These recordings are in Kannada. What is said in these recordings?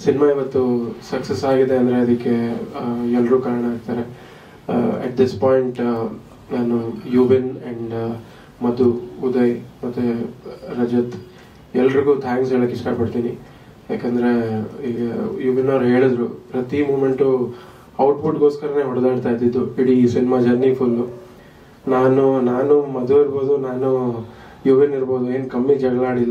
ಸಿನಿಮಾ ಇವತ್ತು ಸಕ್ಸಸ್ ಆಗಿದೆ ಅಂದರೆ ಅದಕ್ಕೆ ಎಲ್ಲರೂ ಕಾರಣ ಆಗ್ತಾರೆ ಅಟ್ ದಿಸ್ ಪಾಯಿಂಟ್ ನಾನು ಯುವಿನ್ ಆ್ಯಂಡ್ ಮಧು ಉದಯ್ ಮತ್ತು ರಜತ್ ಎಲ್ರಿಗೂ ಥ್ಯಾಂಕ್ಸ್ ಹೇಳಕ್ಕೆ ಇಷ್ಟಪಡ್ತೀನಿ ಯಾಕಂದರೆ ಈಗ ಯುವಿನ್ ಅವ್ರು ಹೇಳಿದ್ರು ಪ್ರತಿ ಮೂಮೆಂಟು ಔಟ್ಪುಟ್ಗೋಸ್ಕರನೇ ಹೊಡೆದಾಡ್ತಾ ಇದ್ದಿದ್ದು ಇಡೀ ಸಿನಿಮಾ ಜರ್ನಿ ಫುಲ್ಲು ನಾನು ನಾನು ಮಧು ಇರ್ಬೋದು ನಾನು ಯುವಿನ್ ಇರ್ಬೋದು ಏನು ಕಮ್ಮಿ ಜಗಳ ಆಡಿಲ್ಲ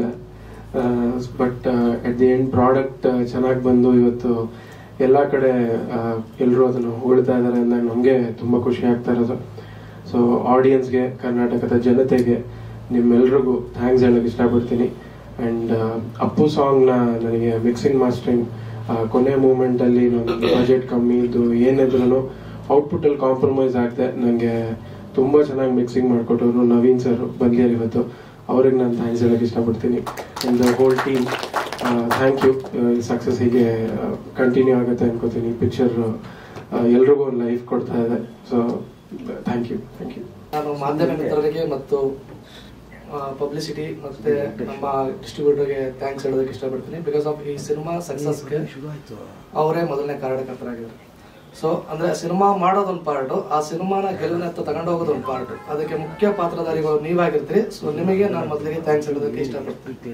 but at the end product ಚೆನ್ನಾಗಿ ಬಂದು ಇವತ್ತು ಎಲ್ಲ ಕಡೆ ಎಲ್ಲರೂ ಅದನ್ನು ಹೊಗಳ್ತಾ ಇದ್ದಾರೆ ಅಂದಾಗ ನಮಗೆ ತುಂಬ ಖುಷಿ ಆಗ್ತಾ ಇರೋದು ಸೊ ಆಡಿಯನ್ಸ್ಗೆ ಕರ್ನಾಟಕದ ಜನತೆಗೆ ನಿಮ್ಮೆಲ್ರಿಗೂ ಥ್ಯಾಂಕ್ಸ್ ಹೇಳಕ್ಕೆ ಇಷ್ಟಪಡ್ತೀನಿ ಆ್ಯಂಡ್ ಅಪ್ಪು ಸಾಂಗ್ನ ನನಗೆ ಮಿಕ್ಸಿಂಗ್ ಮಾಸ್ಟರಿಂಗ್ ಕೊನೆ ಮೂಮೆಂಟಲ್ಲಿ ನನಗೆ ಬಜೆಟ್ ಕಮ್ಮಿ ಇದ್ದು ಏನಿದ್ರು ಔಟ್ಪುಟ್ಟಲ್ಲಿ ಕಾಂಪ್ರಮೈಸ್ ಆಗದೆ ನನಗೆ ತುಂಬ ಚೆನ್ನಾಗಿ ಮಿಕ್ಸಿಂಗ್ ಮಾಡಿಕೊಟ್ಟವರು ನವೀನ್ ಸರ್ ಬಂದಿದ್ದಾರೆ ಇವತ್ತು ಅವ್ರಿಗೆ ನಾನು ಥ್ಯಾಂಕ್ಸ್ ಹೇಳಕ್ಕೆ ಇಷ್ಟಪಡ್ತೀನಿ and the whole team thank you success ಹೀಗೆ ಕಂಟಿನ್ಯೂ ಆಗುತ್ತೆ ಅನ್ಕೋತೀನಿ ಪಿಕ್ಚರ್ ಎಲ್ರಿಗೂ ಒಂದು ಲೈಫ್ ಕೊಡ್ತಾ ಇದೆ so thank you thank you ನಾನು ಮಾಧ್ಯಮ ಮಿತ್ರರಿಗೆ ಮತ್ತು ಪಬ್ಲಿಸಿಟಿ ಮತ್ತೆ ನಮ್ಮ ಡಿಸ್ಟ್ರಿಬ್ಯೂಟರ್ಗೆ ಥ್ಯಾಂಕ್ಸ್ ಹೇಳೋದಕ್ಕೆ ಇಷ್ಟಪಡ್ತೀನಿ ಬಿಕಾಸ್ ಆಫ್ ಈ ಸಿನಿಮಾ ಸಕ್ಸಸ್ಗೆ ಅವರೇ ಮೊದಲನೇ ಕಾರಣಕರ್ತರಾಗಿದ್ದಾರೆ ಸೊ ಅಂದ್ರೆ ಸಿನಿಮಾ ಮಾಡೋದೊಂದು ಪಾರ್ಟ್ ಆ ಸಿನಿಮಾನ ಗೆಲುವಿನತ್ತ ತಗೊಂಡು ಹೋಗೋದು ಒಂದು ಪಾರ್ಟ್ ಅದಕ್ಕೆ ಮುಖ್ಯ ಪಾತ್ರಧಾರಿಗಳು ನೀವಾಗಿರ್ತೀರಿ ಸೊ ನಿಮಗೆ ನಾನು ಮೊದಲಿಗೆ ಥ್ಯಾಂಕ್ಸ್ ಹೇಳೋದಕ್ಕೆ ಇಷ್ಟಪಡ್ತೀನಿ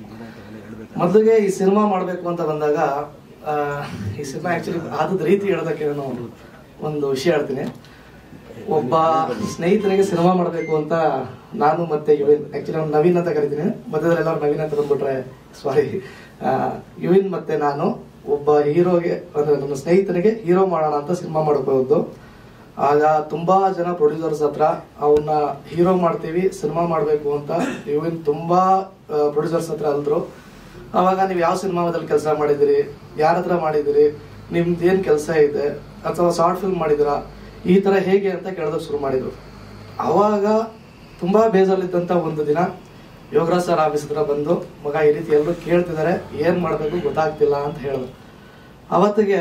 ಮೊದಲಿಗೆ ಈ ಸಿನಿಮಾ ಮಾಡಬೇಕು ಅಂತ ಬಂದಾಗ ಆ, ಈ ಸಿನಿಮಾ ಆಕ್ಚುಲಿ ಆದದ ರೀತಿ ಹೇಳೋದಕ್ಕೆ ನಾನು ಒಂದು ವಿಷಯ ಹೇಳ್ತೀನಿ ಒಬ್ಬ ಸ್ನೇಹಿತನಿಗೆ ಸಿನಿಮಾ ಮಾಡಬೇಕು ಅಂತ ನಾನು ಮತ್ತೆ ಯುವಿನ್ ಆಕ್ಚುಲಿ ಅವ್ನು ನವೀನ್ ಅಂತ ಕರಿತೀನಿ ಮಧ್ಯದಲ್ಲಿ ಎಲ್ಲರೂ ನವೀನ್ ಅಂತ ಬಂದ್ಬಿಟ್ರೆ ಸಾರಿ ಯುವಿನ್ ಮತ್ತೆ ನಾನು ಒಬ್ಬ ಹೀರೋಗೆ ಅಂದ್ರೆ ನನ್ನ ಸ್ನೇಹಿತನಿಗೆ ಹೀರೋ ಮಾಡೋಣ ಅಂತ ಸಿನಿಮಾ ಮಾಡಬಹುದು ಆಗ ತುಂಬಾ ಜನ ಪ್ರೊಡ್ಯೂಸರ್ಸ್ ಹತ್ರ ಅವನ್ನ ಹೀರೋ ಮಾಡ್ತೀವಿ ಸಿನಿಮಾ ಮಾಡಬೇಕು ಅಂತ ಯುವಿನ್ ತುಂಬಾ ಪ್ರೊಡ್ಯೂಸರ್ಸ್ ಹತ್ರ ಅಲ್ದ್ರು ಅವಾಗ ನೀವು ಯಾವ ಸಿನಿಮಾದಲ್ಲಿ ಕೆಲಸ ಮಾಡಿದಿರಿ ಯಾರ ಹತ್ರ ಮಾಡಿದಿರಿ ನಿಮ್ದು ಏನ್ ಕೆಲಸ ಇದೆ ಅಥವಾ ಶಾರ್ಟ್ ಫಿಲ್ಮ್ ಮಾಡಿದಿರಾ ಈ ತರ ಹೇಗೆ ಅಂತ ಕೇಳೋದಕ್ಕೆ ಶುರು ಮಾಡಿದ್ರು ಅವಾಗ ತುಂಬಾ ಬೇಜಾರಲ್ಲಿದ್ದಂತ ಒಂದು ದಿನ ಯೋಗರಾಜ್ ಸರ್ ಆಫೀಸ್ ಹತ್ರ ಬಂದು ಮಗ ಈ ರೀತಿ ಎಲ್ಲರೂ ಕೇಳ್ತಿದ್ದಾರೆ ಏನ್ ಮಾಡ್ಬೇಕು ಗೊತ್ತಾಗ್ತಿಲ್ಲ ಅಂತ ಹೇಳಿದ್ರು ಅವತ್ತಿಗೆ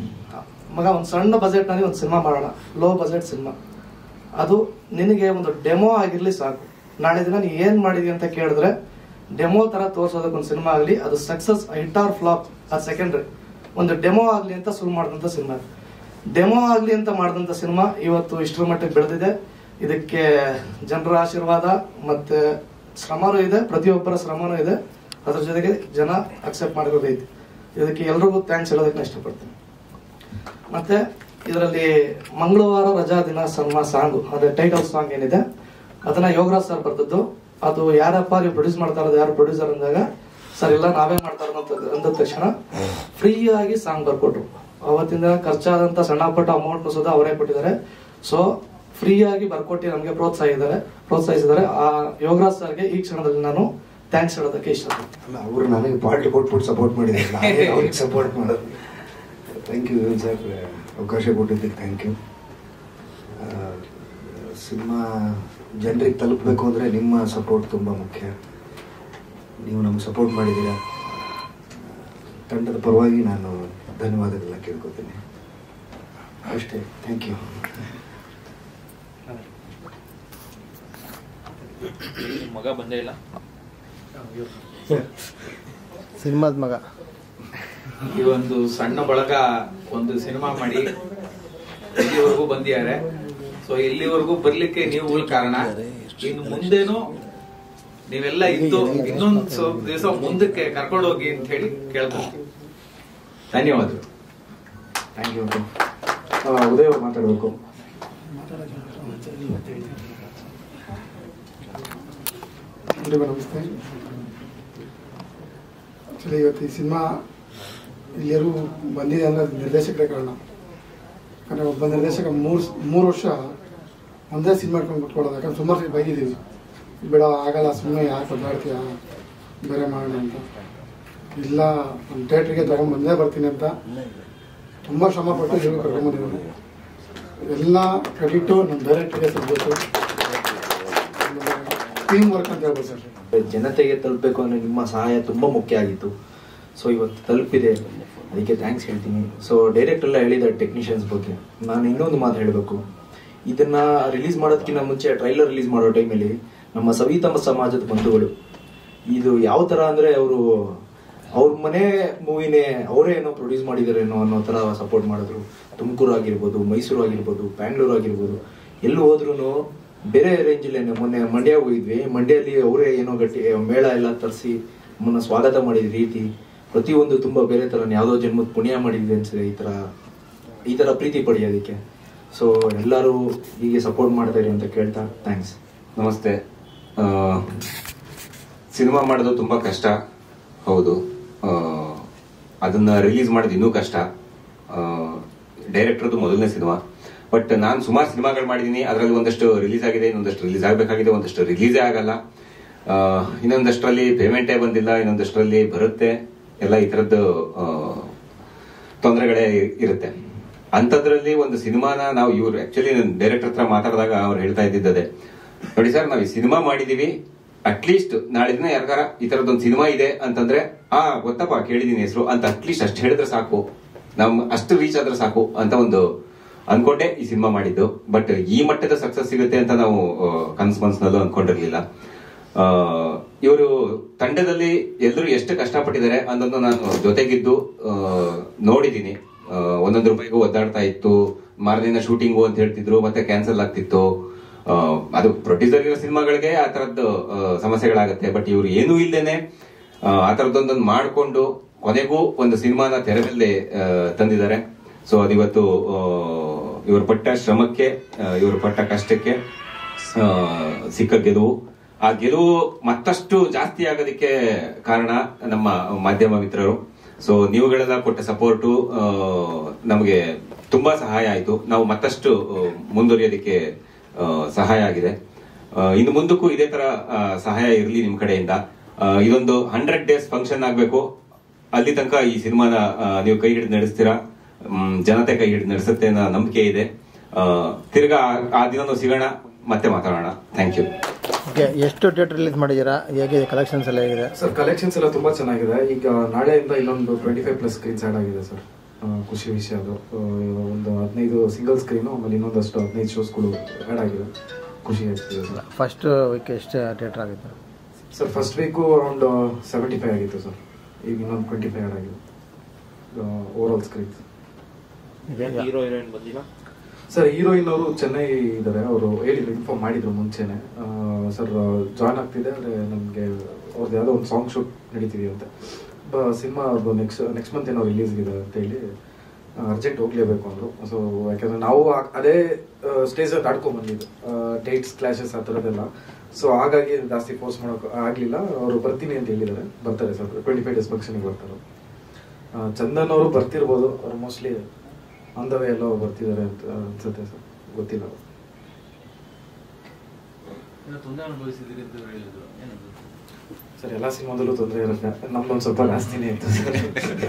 ಮಗ ಒಂದು ಸಣ್ಣ ಬಜೆಟ್ ನಲ್ಲಿ ಒಂದು ಸಿನಿಮಾ ಮಾಡೋಣ ಲೋ ಬಜೆಟ್ ಸಿನಿಮಾ ಅದು ನಿನಗೆ ಒಂದು ಡೆಮೋ ಆಗಿರ್ಲಿ ಸಾಕು ನಾಳೆ ದಿನ ನೀ ಏನ್ ಮಾಡಿದ್ವಿ ಅಂತ ಕೇಳಿದ್ರೆ ಡೆಮೋ ತರ ತೋರ್ಸೋದಕ್ಕೆ ಒಂದು ಸಿನಿಮಾ ಆಗಲಿ ಅದು ಸಕ್ಸಸ್ ಹಿಟ್ ಆರ್ ಫ್ಲಾಪ್ ಅದು ಸೆಕೆಂಡ್ರಿ ಒಂದು ಡೆಮೋ ಆಗ್ಲಿ ಅಂತ ಶುರು ಮಾಡಿದಂತ ಸಿನಿಮಾ ಡೆಮೋ ಆಗ್ಲಿ ಅಂತ ಮಾಡಿದಂತ ಸಿನಿಮಾ ಇವತ್ತು ಇಷ್ಟರ ಮಟ್ಟಿಗೆ ಬೆಳೆದಿದೆ ಇದಕ್ಕೆ ಜನರ ಆಶೀರ್ವಾದ ಮತ್ತೆ ಶ್ರಮನೂ ಇದೆ ಪ್ರತಿಯೊಬ್ಬರ ಶ್ರಮನೂ ಇದೆ ಅದ್ರ ಜೊತೆಗೆ ಜನ ಅಕ್ಸೆಪ್ಟ್ ಮಾಡಿರೋದೈತಿ ಇದಕ್ಕೆ ಎಲ್ರಿಗೂ ಥ್ಯಾಂಕ್ಸ್ ಹೇಳೋದಕ್ಕೆ ನಾನು ಇಷ್ಟಪಡ್ತೀನಿ ಮತ್ತೆ ಇದರಲ್ಲಿ ಮಂಗಳವಾರ ರಜಾ ದಿನ ಸನ್ಮಾ ಸಾಂಗ್ ಅದೇ ಟೈಟಲ್ ಸಾಂಗ್ ಏನಿದೆ ಅದನ್ನ ಯೋಗರಾಜ್ ಸರ್ ಬರ್ದದ್ದು ಅದು ಯಾರಪ್ಪ ನೀವು ಪ್ರೊಡ್ಯೂಸ್ ಮಾಡ್ತಾ ಇರೋದು ಯಾರು ಪ್ರೊಡ್ಯೂಸರ್ ಅಂದಾಗ ಸರ್ ಇಲ್ಲ ನಾವೇ ಮಾಡ್ತಾ ಇರೋದು ಅಂತ ಅಂದ ತಕ್ಷಣ ಫ್ರೀ ಆಗಿ ಸಾಂಗ್ ಬರ್ಕೊಟ್ರು ಅವತ್ತಿಂದ ಖರ್ಚಾದಂತ ಸಣ್ಣ ಪುಟ್ಟ ಅಮೌಂಟ್ ಸುದ ಅವರೇ ಕೊಟ್ಟಿದ್ದಾರೆ ಸೊ ಫ್ರೀ ಆಗಿ ಬರ್ಕೊಟ್ಟು ನಮಗೆ ಪ್ರೋತ್ಸಾಹಿಸಿದ್ದಾರೆ ಪ್ರೋತ್ಸಾಹಿಸಿದ್ದಾರೆ ಆ ಯೋಗರಾಜ್ ಸರ್ಗೆ ಈ ಕ್ಷಣದಲ್ಲಿ ನಾನು ಥ್ಯಾಂಕ್ಸ್ ಹೇಳೋದಕ್ಕೆ ಇಷ್ಟಪಡ್ತೀನಿ ಅಲ್ಲ ಅವರು ನನಗೆ ಪಾರ್ಟಿ ಕೊಟ್ಬಿಟ್ಟು ಸಪೋರ್ಟ್ ಮಾಡಿದ್ದಾರೆ ನಾನೇ ಅವ್ರಿಗೆ ಸಪೋರ್ಟ್ ಮಾಡೋದು ಥ್ಯಾಂಕ್ ಯು ಸರ್ ಅವಕಾಶ ಕೊಟ್ಟಿದ್ದಕ್ಕೆ ಥ್ಯಾಂಕ್ ಯು ಸಿನಿಮಾ ಜನರಿಗೆ ತಲುಪಬೇಕು ಅಂದರೆ ನಿಮ್ಮ ಸಪೋರ್ಟ್ ತುಂಬ ಮುಖ್ಯ ನೀವು ನಮ್ಗೆ ಸಪೋರ್ಟ್ ಮಾಡಿದ್ದೀರಾ ತಂಡದ ಪರವಾಗಿ ನಾನು ಧನ್ಯವಾದಗಳನ್ನ ಕೇಳ್ಕೊತೀನಿ ಅಷ್ಟೇ ಥ್ಯಾಂಕ್ ಯು ಮಗ ಬಂದೇ ಇಲ್ಲ ಸಿನಿಮಾದ ಮಗ ಈ ಒಂದು ಸಣ್ಣ ಬಳಗ ಒಂದು ಸಿನಿಮಾ ಮಾಡಿ ಇಲ್ಲಿವರೆಗೂ ಬಂದಿದ್ದಾರೆ ಸೊ ಇಲ್ಲಿವರೆಗೂ ಬರ್ಲಿಕ್ಕೆ ನೀವು ಕಾರಣ ಇನ್ನು ಮುಂದೇನು ನೀವೆಲ್ಲ ಇದ್ದು ಇನ್ನೊಂದು ಸ್ವಲ್ಪ ದಿವಸ ಮುಂದಕ್ಕೆ ಕರ್ಕೊಂಡು ಹೋಗಿ ಅಂತ ಹೇಳಿ ಕೇಳ್ಕೊಳ್ತೀವಿ ಧನ್ಯವಾದಗಳು ಥ್ಯಾಂಕ್ ಯು ಉದಯ ಅವ್ರು ಮಾತಾಡಬೇಕು ಎಲ್ರಿಗೂ ನಮಸ್ತೆ ಆ್ಯಕ್ಚುಲಿ ಇವತ್ತು ಈ ಸಿನಿಮಾ ಇಲ್ಲಿಯರೂ ಬಂದಿದೆ ಅಂದರೆ ಅದು ನಿರ್ದೇಶಕರೇ ಕಾರಣ ಯಾಕಂದರೆ ಒಬ್ಬ ನಿರ್ದೇಶಕ ಮೂರು ಮೂರು ವರ್ಷ ಒಂದೇ ಸಿನಿಮಾ ಇಟ್ಕೊಂಡು ಕುತ್ಕೊಳ್ಳೋದು ಯಾಕಂದ್ರೆ ಸುಮಾರು ಸರಿ ಬೈದಿದ್ದೀವಿ ಬೇಡ ಆಗಲ್ಲ ಸುಮ್ಮನೆ ಯಾಕೆ ಒದ್ದಾಡ್ತೀಯ ಬೇರೆ ಮಾಡೋಣ ಅಂತ ಇಲ್ಲ ನಮ್ಮ ಥಿಯೇಟ್ರಿಗೆ ತೊಗೊಂಡ್ಬಂದೇ ಬರ್ತೀನಿ ಅಂತ ತುಂಬ ಶ್ರಮಪಟ್ಟು ಇಲ್ಲಿಗೂ ಕರ್ಕೊಂಬಂದಿದ್ದೀನಿ ಎಲ್ಲ ಕ್ರೆಡಿಟು ನಮ್ಮ ಡೈರೆಕ್ಟ್ರಿಗೆ ಸಿಗಬೇಕು ಟೀಮ್ ವರ್ಕ್ ಅಂತ ಹೇಳ್ಬೋದು ಸರ್ ಜನತೆಗೆ ತಲುಪಬೇಕು ಅಂದ್ರೆ ನಿಮ್ಮ ಸಹಾಯ ತುಂಬಾ ಮುಖ್ಯ ಆಗಿತ್ತು ಸೊ ಇವತ್ತು ತಲುಪಿದೆ ಅದಕ್ಕೆ ಥ್ಯಾಂಕ್ಸ್ ಹೇಳ್ತೀನಿ ಸೊ ಡೈರೆಕ್ಟ್ ಎಲ್ಲ ಹೇಳಿದ ಟೆಕ್ನಿಷಿಯನ್ಸ್ ಬಗ್ಗೆ ನಾನು ಇನ್ನೊಂದು ಮಾತು ಹೇಳಬೇಕು ಇದನ್ನ ರಿಲೀಸ್ ಮಾಡೋದಕ್ಕಿಂತ ಮುಂಚೆ ಟ್ರೈಲರ್ ರಿಲೀಸ್ ಮಾಡೋ ಟೈಮಲ್ಲಿ ನಮ್ಮ ಸವಿತಮ ಸಮಾಜದ ಬಂಧುಗಳು ಇದು ಯಾವ ತರ ಅಂದ್ರೆ ಅವರು ಅವ್ರ ಮನೆ ಮೂವಿನೇ ಅವರೇ ಏನೋ ಪ್ರೊಡ್ಯೂಸ್ ಮಾಡಿದಾರೇನೋ ಅನ್ನೋ ಥರ ಸಪೋರ್ಟ್ ಮಾಡಿದ್ರು ತುಮಕೂರು ಆಗಿರ್ಬೋದು ಮೈಸೂರು ಆಗಿರ್ಬೋದು ಬ್ಯಾಂಗ್ಳೂರು ಆಗಿರ್ಬೋದು ಎಲ್ಲೂ ಹೋದ್ರೂ ಬೇರೆ ರೇಂಜಲ್ಲಿ ಮೊನ್ನೆ ಮಂಡ್ಯ ಹೋಗಿದ್ವಿ ಮಂಡ್ಯಲ್ಲಿ ಅವರೇ ಏನೋ ಗಟ್ಟಿ ಮೇಳ ಎಲ್ಲ ತರಿಸಿ ನಮ್ಮನ್ನ ಸ್ವಾಗತ ಮಾಡಿದ ರೀತಿ ಪ್ರತಿಯೊಂದು ತುಂಬ ಬೇರೆ ಥರ ಯಾವುದೋ ಜನ್ಮದ ಪುಣ್ಯ ಮಾಡಿದ್ವಿ ಅನ್ಸಿದೆ ಈ ಥರ ಈ ಥರ ಪ್ರೀತಿ ಪಡೆಯೋದಕ್ಕೆ ಸೊ ಎಲ್ಲರೂ ಹೀಗೆ ಸಪೋರ್ಟ್ ಮಾಡ್ತಾರೆ ಅಂತ ಕೇಳ್ತಾ ಥ್ಯಾಂಕ್ಸ್ ನಮಸ್ತೆ ಆ, ಸಿನಿಮಾ ಮಾಡೋದು ತುಂಬಾ ಕಷ್ಟ ಹೌದು ಆ, ಅದನ್ನ ರಿಲೀಸ್ ಮಾಡೋದು ಇನ್ನೂ ಕಷ್ಟ ಡೈರೆಕ್ಟರ್ದು ಮೊದಲನೇ ಸಿನಿಮಾ ಬಟ್ ನಾನು ಸುಮಾರು ಸಿನಿಮಾಗಳು ಮಾಡಿದ್ದೀನಿ ಅದರಲ್ಲಿ ಒಂದಷ್ಟು ರಿಲೀಸ್ ಆಗಿದೆ ಇನ್ನೊಂದಷ್ಟು ರಿಲೀಸ್ ಆಗಬೇಕಾಗಿದೆ ಒಂದಷ್ಟು ರಿಲೀಸೇ ಆಗಲ್ಲ ಆ, ಇನ್ನೊಂದಷ್ಟರಲ್ಲಿ ಪೇಮೆಂಟೇ ಬಂದಿಲ್ಲ ಇನ್ನೊಂದಷ್ಟರಲ್ಲಿ ಬರುತ್ತೆ ಎಲ್ಲ ಈ ಥರದ್ದು ತೊಂದರೆಗಳೇ ಇರುತ್ತೆ ಅಂಥದ್ರಲ್ಲಿ ಒಂದು ಸಿನಿಮಾನ ನಾವು ಇವ್ರು ಆಕ್ಚುಲಿ ಡೈರೆಕ್ಟರ್ ಹತ್ರ ಮಾತಾಡಿದಾಗ ಅವ್ರು ಹೇಳ್ತಾ ಇದ್ದಿದ್ದದೆ ನೋಡಿ ಸರ್ ನಾವು ಈ ಸಿನಿಮಾ ಮಾಡಿದೀವಿ ಅಟ್ಲೀಸ್ಟ್ ನಾಳೆ ದಿನ ಯಾರಿಗಾರ ಈ ತರದೊಂದು ಸಿನಿಮಾ ಇದೆ ಅಂತಂದ್ರೆ ಆ ಗೊತ್ತಪ್ಪ ಕೇಳಿದೀನಿ ಹೆಸರು ಅಂತ ಅಟ್ಲೀಸ್ಟ್ ಅಷ್ಟು ಹೇಳಿದ್ರೆ ಸಾಕು ನಮ್ ಅಷ್ಟು ರೀಚ್ ಆದ್ರೆ ಸಾಕು ಅಂತ ಒಂದು ಅನ್ಕೊಂಡೆ ಈ ಸಿನಿಮಾ ಮಾಡಿದ್ದು ಬಟ್ ಈ ಮಟ್ಟದ ಸಕ್ಸಸ್ ಸಿಗುತ್ತೆ ಅಂತ ನಾವು ಕನ್ಸ್ ಮನ್ಸ್ನಲ್ಲೂ ಅನ್ಕೊಂಡಿರ್ಲಿಲ್ಲ ಇವರು ತಂಡದಲ್ಲಿ ಎಲ್ಲರೂ ಎಷ್ಟು ಕಷ್ಟಪಟ್ಟಿದ್ದಾರೆ ಅನ್ನೋದನ್ನ ನಾನು ಜೊತೆಗಿದ್ದು ಆ, ನೋಡಿದ್ದೀನಿ ಆ, ಒಂದೊಂದು ರೂಪಾಯಿಗೂ ಒದ್ದಾಡ್ತಾ ಇತ್ತು ಮಾರದಿನ ಶೂಟಿಂಗು ಅಂತ ಹೇಳ್ತಿದ್ರು ಮತ್ತೆ ಕ್ಯಾನ್ಸಲ್ ಆಗ್ತಿತ್ತು ಆ, ಅದು ಪ್ರೊಡ್ಯೂಸರ್ ಇರೋ ಸಿನಿಮಾಗಳಿಗೆ ಆ ತರದ್ದು ಆ, ಸಮಸ್ಯೆಗಳಾಗತ್ತೆ ಬಟ್ ಇವ್ರು ಏನೂ ಇಲ್ದೇನೆ ಆ, ಆ ತರದ್ದೊಂದೊಂದು ಮಾಡ್ಕೊಂಡು ಕೊನೆಗೂ ಒಂದು ಸಿನಿಮಾನ ತೆರೆ ಮೇಲೆ ಆ, ತಂದಿದ್ದಾರೆ ಸೊ ಅದಿವತ್ತು ಆ, ಇವರು ಪಟ್ಟ ಶ್ರಮಕ್ಕೆ ಆ, ಇವರು ಪಟ್ಟ ಕಷ್ಟಕ್ಕೆ ಆ, ಸಿಕ್ಕ ಗೆಲುವು ಆ ಗೆಲುವು ಮತ್ತಷ್ಟು ಜಾಸ್ತಿ ಆಗೋದಕ್ಕೆ ಕಾರಣ ನಮ್ಮ ಮಾಧ್ಯಮ ಮಿತ್ರರು ಸೊ ನೀವುಗಳೆಲ್ಲ ಕೊಟ್ಟ ಸಪೋರ್ಟು ನಮಗೆ ತುಂಬಾ ಸಹಾಯ ಆಯಿತು ನಾವು ಮತ್ತಷ್ಟು ಆ, ಮುಂದುವರಿಯೋದಕ್ಕೆ ಆ, ಸಹಾಯ ಆಗಿದೆ ಆ, ಇನ್ನು ಮುಂದಕ್ಕೂ ಇದೇ ತರ ಆ, ಸಹಾಯ ಇರಲಿ ನಿಮ್ ಕಡೆಯಿಂದ ಆ, ಇದೊಂದು ಹಂಡ್ರೆಡ್ ಡೇಸ್ ಫಂಕ್ಷನ್ ಆಗ್ಬೇಕು ಅಲ್ಲಿ ತನಕ ಈ ಸಿನಿಮಾನ ಆ, ನೀವು ಕೈ ಹಿಡಿದು ನಡೆಸ್ತೀರಾ ಮ್, ಜನತೆ ಕೈ ಹಿಡಿದು ನಡೆಸುತ್ತೆ ಅನ್ನೋ ನಂಬಿಕೆ ಇದೆ ಆ, ತಿರ್ಗಾ ಆ- ಆ ದಿನ ಸಿಗೋಣ ಮತ್ತೆ ಮಾತಾಡೋಣ ಥ್ಯಾಂಕ್ ಯು ಓಕೆ ಎಷ್ಟು ಥಿಯೇಟರ್ ರಿಲೀಸ್ ಮಾಡಿದ್ದೀರಾ ಹೇಗಿದೆ ಕಲೆಕ್ಷನ್ಸ್ ಎಲ್ಲ ಹೇಗಿದೆ ಸರ್ ಕಲೆಕ್ಷನ್ಸ್ ಎಲ್ಲ ತುಂಬಾ ಚೆನ್ನಾಗಿದೆ ಈಗ ನಾಳೆಯಿಂದ ಇನ್ನೊಂದು twenty five plus screens add ಆಗಿದೆ ಸರ್ ಆ, ಖುಷಿ ವಿಷಯ ಅದು ಆ, ಒಂದು ಹದಿನೈದು ಸಿಂಗಲ್ ಸ್ಕ್ರೀನು ಆಮೇಲೆ ಇನ್ನೊಂದಷ್ಟು ಹದಿನೈದು ಶೋಸ್ಗಳು ಆ್ಯಡ್ ಆಗಿದೆ ಖುಷಿ ಆಗ್ತಿದೆ ಸರ್ ಫಸ್ಟ್ ವೀಕ್ ಎಷ್ಟು ಥಿಯೇಟರ್ ಆಗಿತ್ತು sir first week around seventy five ಆಗಿತ್ತು ಸರ್ ಈಗ ಇನ್ನೊಂದು ಟ್ವೆಂಟಿ ಫೈವ್ ಆ್ಯಡ್ ಆಗಿದೆ over all screens hero heroine ಬಂದಿಲ್ಲ ಸರ್ ಹೀರೋಯಿನ್ ಅವರು ಚೆನ್ನೈ ಇದ್ದಾರೆ ಅವರು ಹೇಳಿದ್ರು ಇನ್ಫಾರ್ಮ್ ಮಾಡಿದ್ರು ಮುಂಚೆನೆ ಸರ್ ಜಾಯ್ನ್ ಆಗ್ತಿದೆ ಅಂದರೆ ನಮಗೆ ಅವ್ರದ್ದು ಯಾವುದೋ ಒಂದು ಸಾಂಗ್ ಶೂಟ್ ನಡೀತಿದೆ ಅಂತೆ ಬ ಸಿನಿಮಾ ನೆಕ್ಸ್ಟ್ ನೆಕ್ಸ್ಟ್ ಮಂತ್ ಏನೋ ರಿಲೀಸ್ ಇದೆ ಅಂತ ಹೇಳಿ ಅರ್ಜೆಂಟ್ ಹೋಗ್ಲೇಬೇಕು ಅಂದರು ಸೊ ಯಾಕಂದ್ರೆ ನಾವು ಆ- ಅದೇ ಸ್ಟೇಜಲ್ಲಿ ದಾಟ್ಕೊಂಡ್ ಬಂದಿದ್ದು ಡೇಟ್ಸ್ ಕ್ಲಾಶಸ್ ಆ ಥರದ್ದೆಲ್ಲ ಸೊ ಹಾಗಾಗಿ ಜಾಸ್ತಿ ಫೋರ್ಸ್ ಮಾಡೋಕೆ ಆಗಲಿಲ್ಲ ಅವರು ಬರ್ತೀನಿ ಅಂತ ಹೇಳಿದ್ದಾರೆ ಬರ್ತಾರೆ ಸರ್ ಟ್ವೆಂಟಿ ಫೈವ್ ಡೇಸ್ ಫಂಕ್ಷನಿಗೆ ಬರ್ತಾರೆ ಆ, ಚಂದನ್ ಅವರು ಬರ್ತಿರ್ಬೋದು ಅವ್ರು ಮೋಸ್ಟ್ಲಿ ಆನ್ ದ ವೇ ಎಲ್ಲೋ ಬರ್ತಿದ್ದಾರೆ ಅಂತ ಅನ್ಸುತ್ತೆ ಸರ್ ಗೊತ್ತಿಲ್ಲ ಸರ್ ಎಲ್ಲ ಸಿನಿಮಾದಲ್ಲೂ ತೊಂದರೆ ಇರುತ್ತೆ ನಮ್ದೊಂದು ಸ್ವಲ್ಪ ಜಾಸ್ತಿನೇ ಇತ್ತು ಸರ್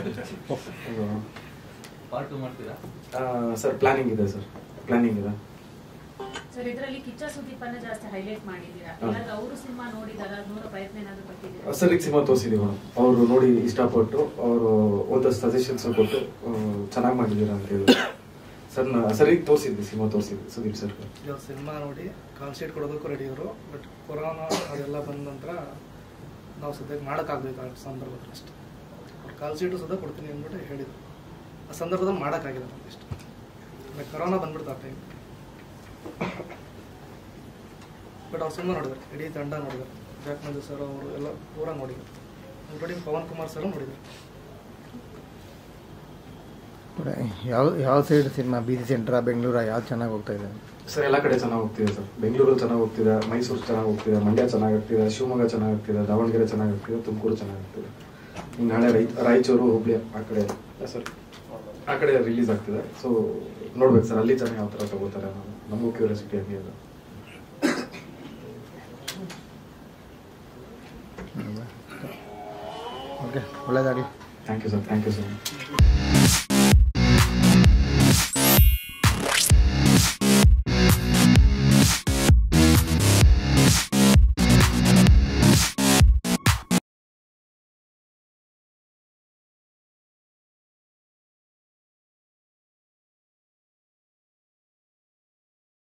ಸರ್ ಪ್ಲಾನಿಂಗ್ ಇದೆ ಸರ್ ಪ್ಲಾನಿಂಗ್ ಇದೆ ಸರ್ ಇದರಲ್ಲಿ ಕಿಚ್ಚ ಸುದೀಪನ್ನ ಜಾಸ್ತಿ ಹೈಲೈಟ್ ಮಾಡಿದ್ದೀರಾ ಹಾ. ಯಾರಾದ್ರೂ ಅವರು ಸಿನಿಮಾ ನೋಡಿದಾರ ನೋಡೋ ಪ್ರಯತ್ನ ಏನಾದ್ರು ಪಟ್ಟಿದ್ದೀರಾ ಸರ್ ಈಗ ಸಿನಿಮಾ ತೋರಿಸಿದೀವಿ ಮೇಡಮ್ ಅವರು ನೋಡಿ ಇಷ್ಟಪಟ್ಟು ಅವರು ಒಂದಷ್ಟು ಸಜೆಷನ್ಸ್ ಕೊಟ್ಟು ಚೆನ್ನಾಗಿ ಮಾಡಿದ್ದೀರಾ ಅಂತ ಹೇಳಿದ್ರು ಸರ್ ನಾ ಸರ್ ಈಗ ತೋರಿಸಿದ್ವಿ ಸಿನಿಮಾ ತೋರಿಸಿದ್ವಿ ಸುದೀಪ್ ಸರ್ ಇವಾಗ ಸಿನಿಮಾ ನೋಡಿ ಕಾನ್ಸರ್ಟ್ ಕೊಡೋದಕ್ಕೂ ರೆಡಿ ಇದ್ರು ಬಟ್ ಕೊರೋನಾ ಅದೆಲ್ಲ ಬಂದ ನಂತರ ನಾವು ಸದ್ಯಕ್ಕೆ ಮಾಡೋಕ್ಕಾಗಬೇಕು ಆ ಸಂದರ್ಭದಲ್ಲಿ ಅಷ್ಟೇ ಅವ್ರು ಕಾಲ್ ಶೀಟು ಸದಾ ಕೊಡ್ತೀನಿ ಅಂದ್ಬಿಟ್ಟು ಹೇಳಿದ್ರು ಆ ಸಂದರ್ಭದಲ್ಲಿ ಮಾಡೋಕ್ಕಾಗಿಲ್ಲ ನಮ್ಗೆ ಇಷ್ಟು ಆಮೇಲೆ ಕೊರೋನಾ ಬಂದ್ಬಿಡ್ತು ಆ ಟೈಮ್ ಬಟ್ ಅವ್ರು ಸಿನಿಮಾ ನೋಡಿದ್ರು ಇಡೀ ತಂಡ ನೋಡಿದ್ರು ಜಾಕ್ ಮಂಜು ಸರ್ ಅವರು ಎಲ್ಲ ಪೂರ ನೋಡಿದ್ರು ಇನ್ಕ್ಲೂಡಿಂಗ್ ಪವನ್ ಕುಮಾರ್ ಸರ್ ನೋಡಿದ್ರು ಯಾವ ಯಾವ side cinema B C centre ಬೆಂಗಳೂರ ಯಾವ್ದು ಚೆನ್ನಾಗಿ ಹೋಗ್ತಾ ಇದೆ ಸರ್ ಎಲ್ಲ ಕಡೆ ಚೆನ್ನಾಗಿ ಹೋಗ್ತಿದೆ ಸರ್ ಬೆಂಗಳೂರಲ್ಲಿ ಚೆನ್ನಾಗಿ ಹೋಗ್ತಿದೆ ಮೈಸೂರು ಚೆನ್ನಾಗಿ ಹೋಗ್ತಿದೆ ಮಂಡ್ಯ ಚೆನ್ನಾಗಿ ಆಗ್ತಿದೆ ಶಿವಮೊಗ್ಗ ಚೆನ್ನಾಗಿ ಆಗ್ತಿದೆ ದಾವಣಗೆರೆ ಚೆನ್ನಾಗಿ ಆಗ್ತಿದೆ ತುಮಕೂರು ಚೆನ್ನಾಗಿ ಆಗ್ತಿದೆ ಇನ್ನು ನಾಳೆ ರೈ ರಾಯಚೂರು ಹುಬ್ಳಿ ಆ ಕಡೆ ಸರ್ ಆ ಕಡೆ ರಿಲೀಸ್ ಆಗ್ತಿದೆ ಸೊ ನೋಡ್ಬೇಕು ಸರ್ ಅಲ್ಲಿ ಜನ ಯಾವ ಥರ ತಗೋತಾರೆ ಅನ್ನೋದು. ನಮಗೂ ಕ್ಯೂರಿಯಾಸಿಟಿ ಹಂಗೆ ಇದೆ ಓಕೆ ಒಳ್ಳೇದಾಗಲಿ thank you sir thank you sir